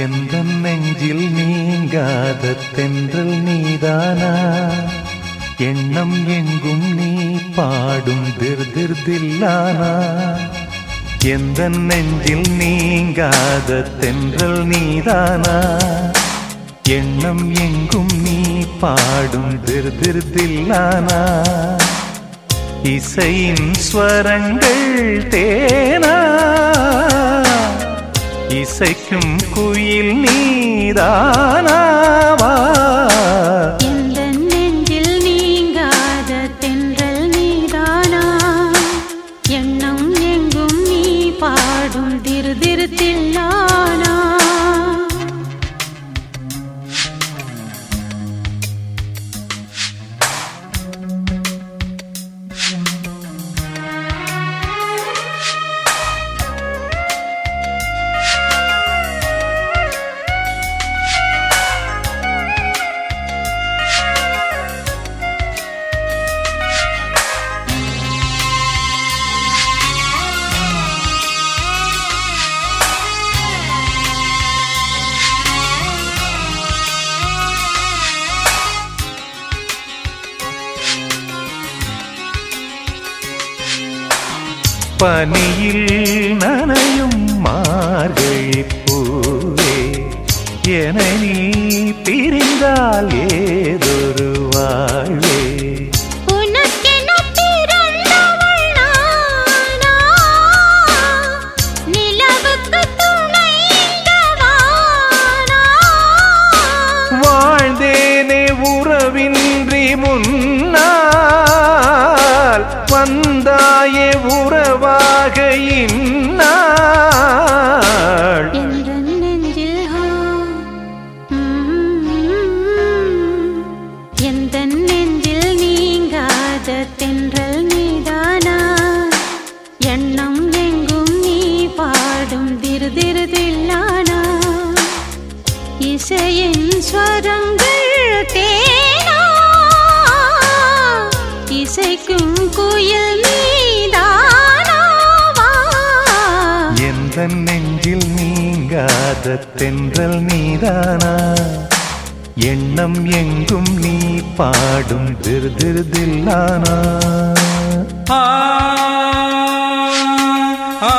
எந்த நெஞ்சில் நீங்காத தென்றல் நீதானா எண்ணம் எங்கும் நீ பாடும் திர் திர் தில்லானா எந்த நெஞ்சில் நீங்காத தென்றல் நீதானா எண்ணம் எங்கும் நீ பாடும் திர் திர் தில்லானா இசையின் ஸ்வரங்கள் தேனா இசைக்கும் குயில் நீதானாவா எந்த நெஞ்சில் நீங்காத தென்றல் நீதானா எண்ணம் எங்கும் நீ பாடும் திரு திரு தில்லானா பனியில் நனையும் மார்கழி பூவே என நீ பிரிந்தால் ஏதொரு வாழ்வே உனக்கென பிறந்தவள் நானா? நிலவுக்கு துணை இந்த வானா? வாழ்ந்தேனே உறவின்றி முன்னால் வந்தாயே உறவாக இந்நாள் எந்த நெஞ்சில் ஹா, ம், எந்த நெஞ்சில் நீங்காத தென்றல் நீதானா எண்ணம் எங்கும் நீ பாடும் திரு திரு தில்லானா இசையின் ஸ்வரங்கள் தேனா இசைக்கும் குயில் நீதானாவா எந்த நெஞ்சில் நீங்காத தென்றல் நீதானா எண்ணம் எங்கும் நீ பாடும் திரு திரு தில்லானா ஆ ஆ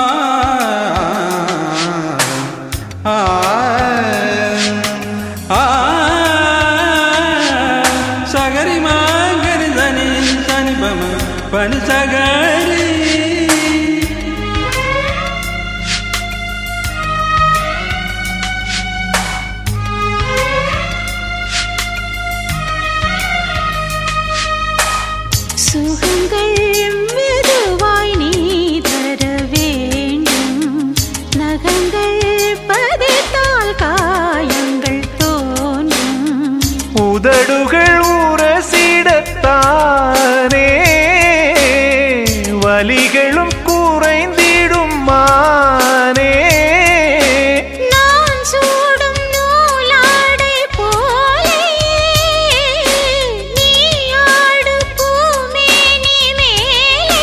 ஆ ஆ சகரி மாங்கரி தனி தனி பம பனி சகரி சுகங்கள் மெதுவாய் நீ தர வேண்டும் நகங்கள் பதித்தால் காயங்கள் தோன்றும் உதடுகள் உரசிடத்தானே வலிகளும் குறைந்திடும் மானே நான் சூடும் நூலாடை போலே நீ ஆடு பூமேனி மேலே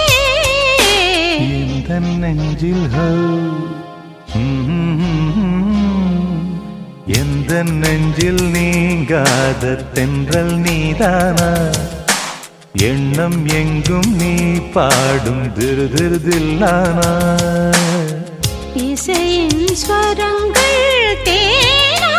இந்த நெஞ்சில் ஹோ ம்ம். எந்த நெஞ்சில் நீங்காத தென்றல் நீதானா எண்ணம் எங்கும் நீ பாடும் திரு திரு தில்லானா இசையின் ஸ்வரங்கள் தேனா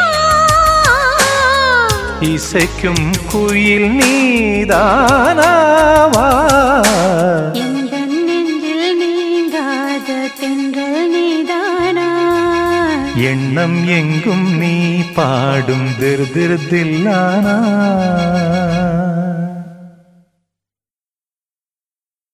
இசைக்கும் குயில் நீதானாவா எந்த நெஞ்சில் நீங்காத தென்றல் நீதானா எண்ணம் எங்கும் நீ பாடும் திரு திரு தில்லானா